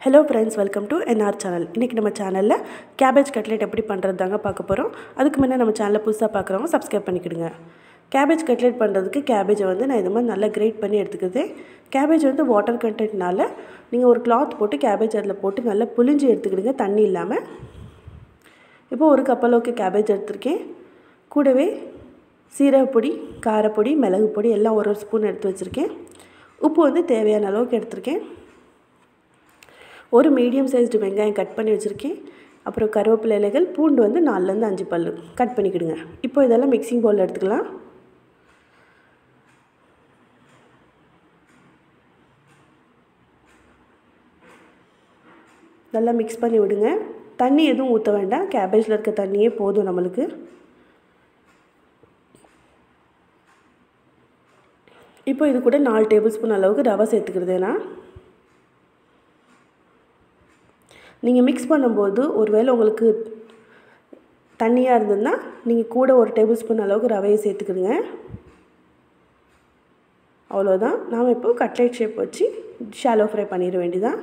hello friends welcome to N R channel இன்றைக்கி நம்ம சேனலில் கேபேஜ் கட்லெட் எப்படி பண்ணுறது தாங்க பார்க்க போகிறோம் அதுக்கு முன்னே நம்ம சேனலை புதுசாக பார்க்குறவங்க சப்ஸ்கிரைப் பண்ணிக்கிடுங்க கேபேஜ் கட்லெட் பண்ணுறதுக்கு கேபேஜை வந்து நான் இது மாதிரி நல்லா கிரேட் பண்ணி எடுத்துக்குது கேபேஜ் வந்து வாட்டர் கண்டென்ட்னால நீங்கள் ஒரு கிளாத் போட்டு கேபேஜ் அதில் போட்டு நல்லா புளிஞ்சு எடுத்துக்கிடுங்க தண்ணி இல்லாமல் இப்போ ஒரு கப் அளவுக்கு கேபேஜ் எடுத்திருக்கேன் கூடவே சீரகப்பொடி காரப்பொடி மிளகு பொடி எல்லாம் ஒரு ஒரு ஸ்பூன் எடுத்து வச்சுருக்கேன் உப்பு வந்து தேவையான அளவுக்கு எடுத்திருக்கேன் ஒரு மீடியம் சைஸ்டு வெங்காயம் கட் பண்ணி வச்சுருக்கேன் அப்புறம் கருவேப்பிலை இலைகள் பூண்டு வந்து நாலுலேருந்து அஞ்சு பல் கட் பண்ணிக்கிடுங்க இப்போ இதெல்லாம் மிக்சிங் பவுலில் எடுத்துக்கலாம் நல்லா மிக்ஸ் பண்ணி விடுங்க தண்ணி எதுவும் ஊற்ற வேண்டாம் கேபேஜில் இருக்க தண்ணியே போதும் நம்மளுக்கு இப்போ இது கூட நாலு டேபிள் ஸ்பூன் அளவுக்கு ரவை சேர்த்துக்கிறதுனா நீங்கள் மிக்ஸ் பண்ணும்போது ஒருவேளை உங்களுக்கு தண்ணியாக இருந்ததுன்னா நீங்கள் கூட ஒரு டேபிள் ஸ்பூன் அளவுக்கு ரவையை சேர்த்துக்கிடுங்க அவ்வளோதான் நாம் இப்போ கட்லெட் ஷேப் வச்சு ஷாலோ ஃப்ரை பண்ணிட வேண்டியதான்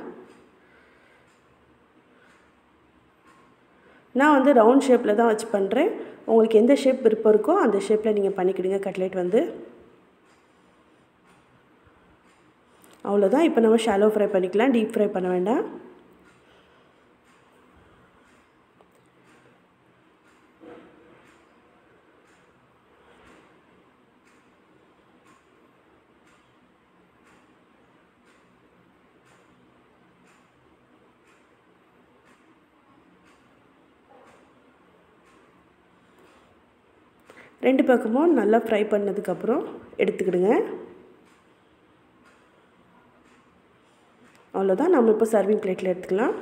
நான் வந்து ரவுண்ட் ஷேப்பில் தான் வச்சு பண்ணுறேன் உங்களுக்கு எந்த ஷேப் விருப்பம் இருக்கோ அந்த ஷேப்பில் நீங்கள் பண்ணிக்கிடுங்க கட்லெட் வந்து அவ்வளோதான் இப்போ நம்ம ஷாலோ ஃப்ரை பண்ணிக்கலாம் டீப் ஃப்ரை பண்ண வேண்டாம் ரெண்டு பக்கமும் நல்லா ஃப்ரை பண்ணதுக்கப்புறம் எடுத்துக்கிடுங்க அவ்வளோதான் நம்ம இப்போ சர்விங் பிளேட்டில் எடுத்துக்கலாம்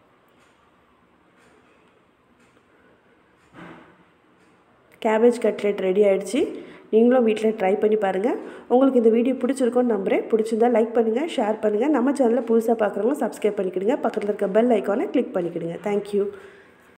கேபேஜ் கட்லெட் ரெடி ஆகிடுச்சு நீங்களும் வீட்டில் ட்ரை பண்ணி பாருங்கள் உங்களுக்கு இந்த வீடியோ பிடிச்சிருக்கோன்னு நம்புகிறேன் பிடிச்சிருந்தா லைக் பண்ணுங்கள் ஷேர் பண்ணுங்கள் நம்ம சேனலில் புதுசாக பார்க்குறவங்க சப்ஸ்கிரைப் பண்ணிக்கிடுங்க பக்கத்தில் இருக்க பெல் ஐக்கானை கிளிக் பண்ணிக்கிடுங்க தேங்க்யூ